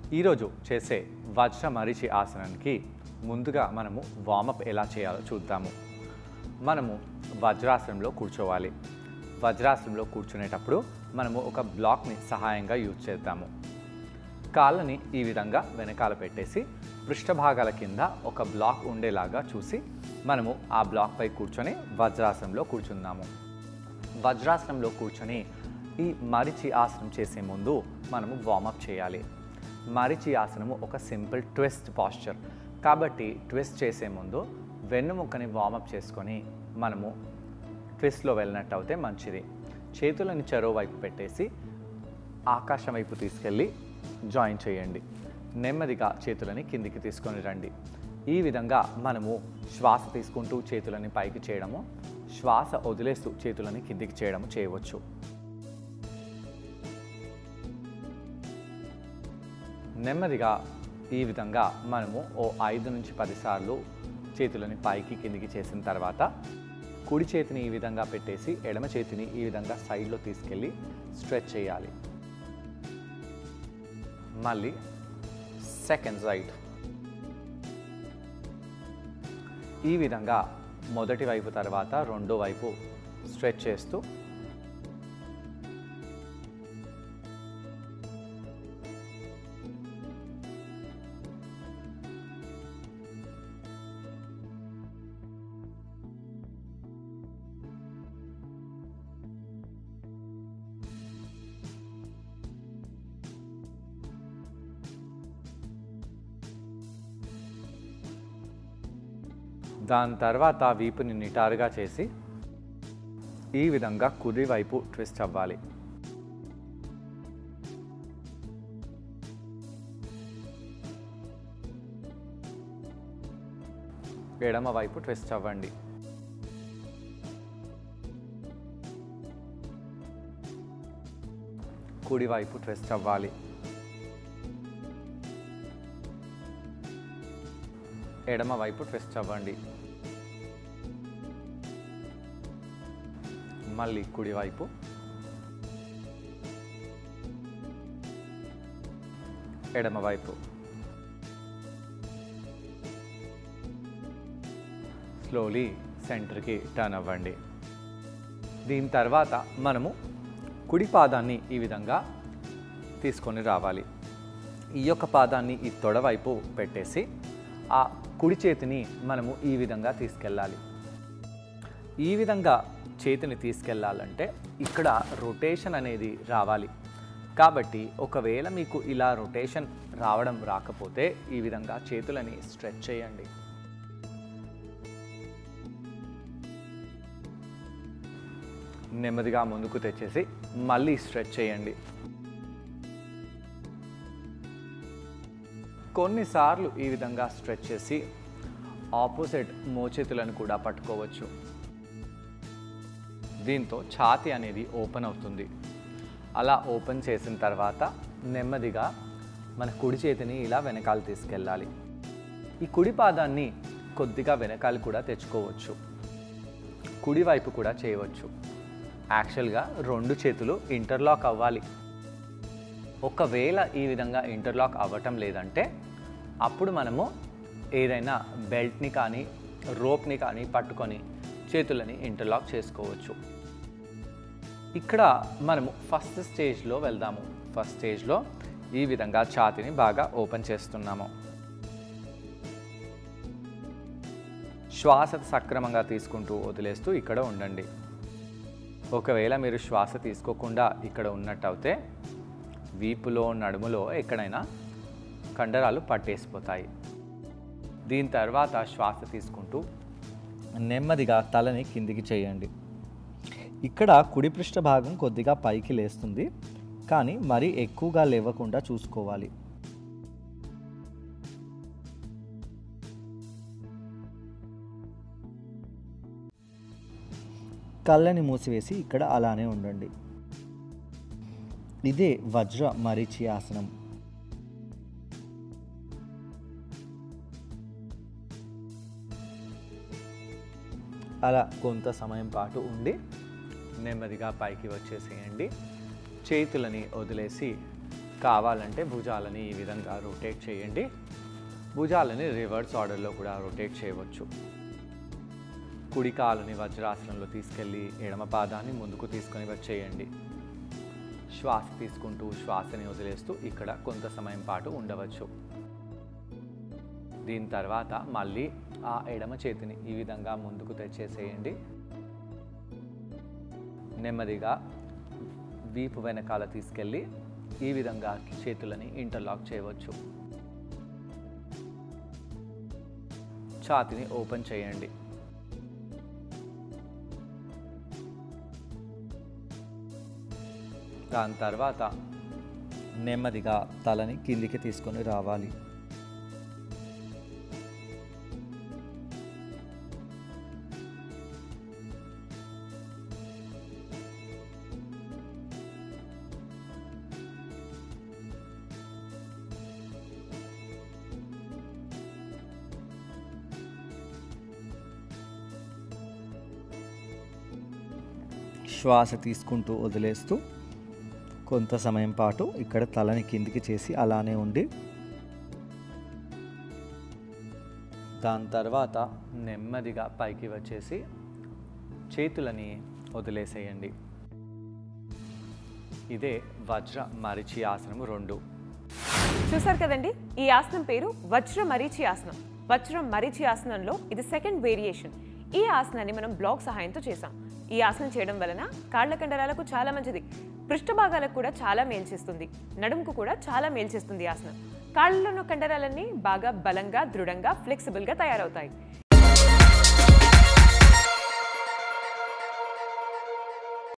ఈరోజు చేసే వజ్ర మరిచి ఆసనానికి ముందుగా మనము వామప్ ఎలా చేయాలో చూద్దాము మనము వజ్రాసనంలో కూర్చోవాలి వజ్రాసనంలో కూర్చునేటప్పుడు మనము ఒక బ్లాక్ని సహాయంగా యూజ్ చేద్దాము కాళ్ళని ఈ విధంగా వెనకాల పెట్టేసి పృష్ఠభాగాల కింద ఒక బ్లాక్ ఉండేలాగా చూసి మనము ఆ బ్లాక్పై కూర్చొని వజ్రాసనంలో కూర్చుందాము వజ్రాసనంలో కూర్చొని ఈ మరిచి ఆసనం చేసే ముందు మనము వార్మప్ చేయాలి మరిచి ఆసనము ఒక సింపుల్ ట్విస్ట్ పాస్చర్ కాబట్టి ట్విస్ట్ చేసే ముందు వెన్నుముక్కని వార్మప్ చేసుకొని మనము ట్విస్ట్లో వెళ్ళినట్టు అయితే మంచిది చేతులని చెరో వైపు పెట్టేసి ఆకాశం వైపు తీసుకెళ్ళి జాయిన్ చేయండి నెమ్మదిగా చేతులని కిందికి తీసుకొని రండి ఈ విధంగా మనము శ్వాస తీసుకుంటూ చేతులని పైకి చేయడము శ్వాస వదిలేస్తూ చేతులని కిందికి చేయడము చేయవచ్చు నెమ్మదిగా ఈ విధంగా మనము ఓ ఐదు నుంచి పదిసార్లు చేతులని పైకి కిందికి చేసిన తర్వాత కుడి చేతిని ఈ విధంగా పెట్టేసి ఎడమ చేతిని ఈ విధంగా సైడ్లో తీసుకెళ్ళి స్ట్రెచ్ చేయాలి మళ్ళీ సెకండ్ సైడ్ ఈ విధంగా మొదటి వైపు తర్వాత రెండో వైపు స్ట్రెచ్ చేస్తూ దాని తర్వాత వీపుని నిటారుగా చేసి ఈ విధంగా కుడి వైపు ట్విస్ట్ అవ్వాలి ఎడమ వైపు ట్విస్ట్ అవ్వండి కుడి వైపు ట్విస్ట్ అవ్వాలి ఎడమ వైపు ట్విస్ట్ అవ్వండి మళ్ళీ కుడివైపు ఎడమవైపు స్లోలీ సెంటర్కి టర్న్ అవ్వండి దీని తర్వాత మనము కుడి పాదాన్ని ఈ విధంగా తీసుకొని రావాలి ఈ యొక్క పాదాన్ని ఈ తొడవైపు పెట్టేసి ఆ కుడి చేతిని మనము ఈ విధంగా తీసుకెళ్ళాలి ఈ విధంగా చేతిని తీసుకెళ్ళాలంటే ఇక్కడ రొటేషన్ అనేది రావాలి కాబట్టి ఒకవేళ మీకు ఇలా రొటేషన్ రావడం రాకపోతే ఈ విధంగా చేతులని స్ట్రెచ్ చేయండి నెమ్మదిగా ముందుకు తెచ్చేసి మళ్ళీ స్ట్రెచ్ చేయండి కొన్నిసార్లు ఈ విధంగా స్ట్రెచ్ చేసి ఆపోజిట్ మోచేతులను కూడా పట్టుకోవచ్చు దీంతో ఛాతి అనేది ఓపెన్ అవుతుంది అలా ఓపెన్ చేసిన తర్వాత నెమ్మదిగా మన కుడి చేతిని ఇలా వెనకాల తీసుకెళ్ళాలి ఈ కుడి పాదాన్ని కొద్దిగా వెనకాల కూడా తెచ్చుకోవచ్చు కుడి వైపు కూడా చేయవచ్చు యాక్చువల్గా రెండు చేతులు ఇంటర్లాక్ అవ్వాలి ఒకవేళ ఈ విధంగా ఇంటర్లాక్ అవ్వటం లేదంటే అప్పుడు మనము ఏదైనా బెల్ట్ని కానీ రోప్ని కానీ పట్టుకొని చేతులని ఇంటర్లాక్ చేసుకోవచ్చు ఇక్కడ మనము ఫస్ట్ స్టేజ్లో వెళ్దాము ఫస్ట్ స్టేజ్లో ఈ విధంగా ఛాతిని బాగా ఓపెన్ చేస్తున్నాము శ్వాస సక్రమంగా తీసుకుంటూ వదిలేస్తూ ఇక్కడ ఉండండి ఒకవేళ మీరు శ్వాస తీసుకోకుండా ఇక్కడ ఉన్నట్టయితే వీపులో నడుములో ఎక్కడైనా కండరాలు పట్టేసిపోతాయి దీని తర్వాత శ్వాస తీసుకుంటూ నెమ్మదిగా తలని కిందికి చేయండి ఇక్కడ కుడి పృష్ఠ భాగం కొద్దిగా పైకి లేస్తుంది కానీ మరీ ఎక్కువగా లేవకుండా చూసుకోవాలి కళ్ళని మూసివేసి ఇక్కడ అలానే ఉండండి ఇదే వజ్ర మరీచి ఆసనం అలా కొంత సమయం పాటు ఉండి నెమ్మదిగా పైకి వచ్చేసేయండి చేతులని వదిలేసి కావాలంటే భుజాలని ఈ విధంగా రొటేట్ చేయండి భుజాలని రివర్స్ ఆర్డర్లో కూడా రొటేట్ చేయవచ్చు కుడి కాలుని వజ్రాసనంలో తీసుకెళ్ళి ఎడమ పాదాన్ని ముందుకు తీసుకొని వచ్చేయండి శ్వాస తీసుకుంటూ శ్వాసని వదిలేస్తూ ఇక్కడ కొంత సమయం పాటు ఉండవచ్చు దీని తర్వాత మళ్ళీ ఆ ఎడమ చేతిని ఈ విధంగా ముందుకు తెచ్చేసేయండి నెమ్మదిగా వీపు వెనకాల తీసుకెళ్ళి ఈ విధంగా చేతులని ఇంటర్లాక్ చేయవచ్చు ఛాతిని ఓపెన్ చేయండి దాని తర్వాత నెమ్మదిగా తలని కిందికి తీసుకొని రావాలి శ్వాస తీసుకుంటూ వదిలేస్తూ కొంత సమయం పాటు ఇక్కడ తలని కిందికి చేసి అలానే ఉండి దాని తర్వాత నెమ్మదిగా పైకి వచ్చేసి చేతులని వదిలేసేయండి ఇదే వజ్ర మరిచి ఆసనము రెండు చూసారు కదండి ఈ ఆసనం పేరు వజ్ర మరీచి ఆసనం వజ్రం మరీచి ఆసనంలో ఇది సెకండ్ వేరియేషన్ ఈ ఆసనాన్ని మనం బ్లాక్ సహాయంతో చేసాం ఈ ఆసనం చేయడం వలన కాళ్ళ కండరాలకు చాలా మంచిది పృష్ఠ భాగాలకు కూడా చాలా మేలు చేస్తుంది నడుముకు కూడా చాలా మేలు చేస్తుంది ఈ ఆసనం కాళ్ళలో ఉన్న కండరాలన్నీ బాగా బలంగా దృఢంగా ఫ్లెక్సిబుల్గా తయారవుతాయి